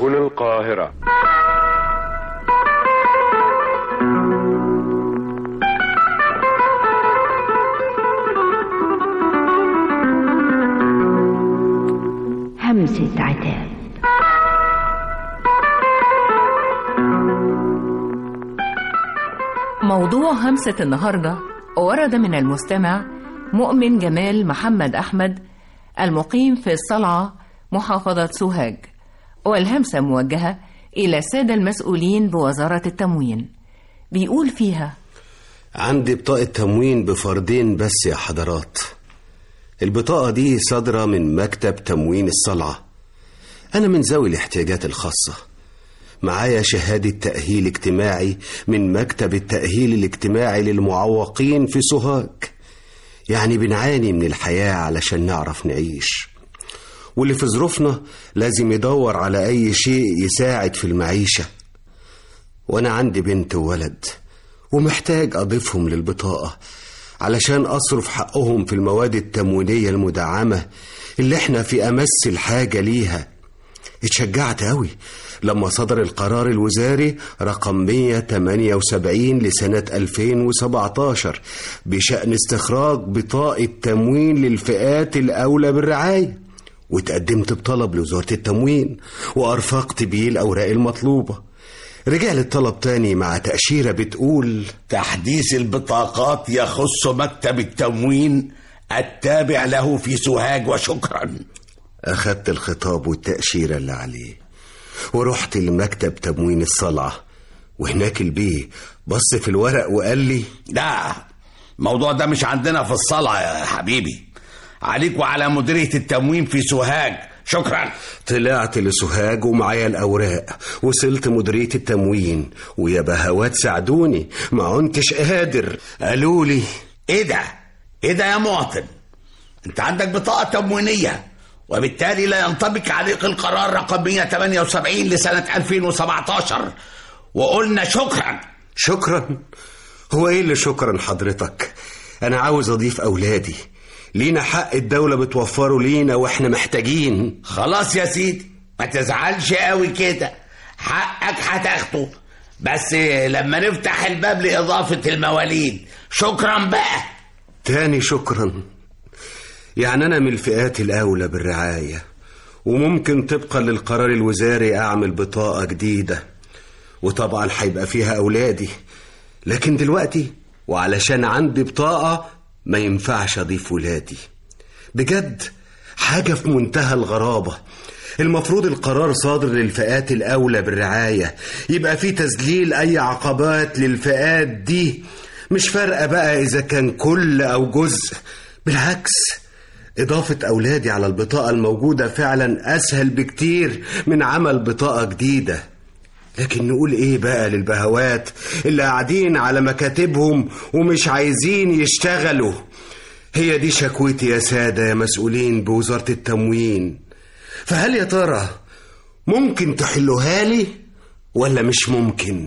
سبل القاهرة همسة عتاب موضوع همسة النهاردة ورد من المستمع مؤمن جمال محمد أحمد المقيم في الصلعة محافظة سوهاج والهمسة موجهة إلى السادة المسؤولين بوزارة التموين بيقول فيها عندي بطاقة تموين بفردين بس يا حضرات البطاقة دي صادرة من مكتب تموين الصلعة أنا من ذوي الاحتياجات الخاصة معايا شهادة تأهيل اجتماعي من مكتب التأهيل الاجتماعي للمعوقين في سوهاج يعني بنعاني من الحياة علشان نعرف نعيش واللي في ظروفنا لازم يدور على أي شيء يساعد في المعيشة وأنا عندي بنت وولد ومحتاج أضيفهم للبطاقة علشان أصرف حقهم في المواد التموينية المدعمة اللي احنا في أمس الحاجة ليها اتشجعت أوي لما صدر القرار الوزاري رقم 178 لسنة 2017 بشأن استخراج بطاقة تموين للفئات الأولى بالرعاية وتقدمت بطلب لوزارة التموين وأرفقت بيه الأوراق المطلوبة رجع لي الطلب تاني مع تأشيرة بتقول تحديث البطاقات يخص مكتب التموين التابع له في سوهاج وشكرا أخدت الخطاب والتأشيرة اللي عليه ورحت لمكتب تموين الصلعة وهناك البيه بص في الورق وقال لي لا الموضوع ده مش عندنا في الصلعة يا حبيبي عليك وعلى مديرية التموين في سوهاج شكرا طلعت لسوهاج ومعايا الأوراق وصلت مديرية التموين ويا بهوات ساعدوني ما عنتش قادر قالوا لي ايه ده ايه ده يا مواطن انت عندك بطاقة تموينية وبالتالي لا ينطبق عليك القرار رقم 178 لسنة 2017 وقلنا شكرا شكرا هو ايه اللي شكرا حضرتك انا عاوز اضيف اولادي لينا حق الدولة بتوفره لينا واحنا محتاجين خلاص يا سيدي ما تزعلش قوي كده حقك هتاخده بس لما نفتح الباب لإضافة المواليد شكرا بقى تاني شكرا يعني أنا من الفئات الأولى بالرعاية وممكن طبقا للقرار الوزاري أعمل بطاقة جديدة وطبعا هيبقى فيها أولادي لكن دلوقتي وعلشان عندي بطاقة ما ينفعش أضيف ولادي بجد حاجة في منتهى الغرابة المفروض القرار صادر للفئات الأولى بالرعاية يبقى في تذليل أي عقبات للفئات دي مش فارقة بقى إذا كان كل أو جزء بالعكس إضافة أولادي على البطاقة الموجودة فعلا أسهل بكتير من عمل بطاقة جديدة لكن نقول إيه بقى للبهوات اللي قاعدين على مكاتبهم ومش عايزين يشتغلوا هي دي شكوتي يا سادة يا مسؤولين بوزارة التموين فهل يا ترى ممكن تحلوها لي ولا مش ممكن؟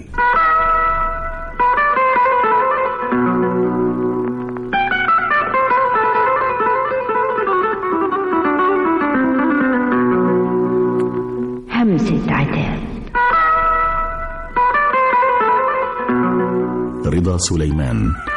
همسة عتاب رضا سليمان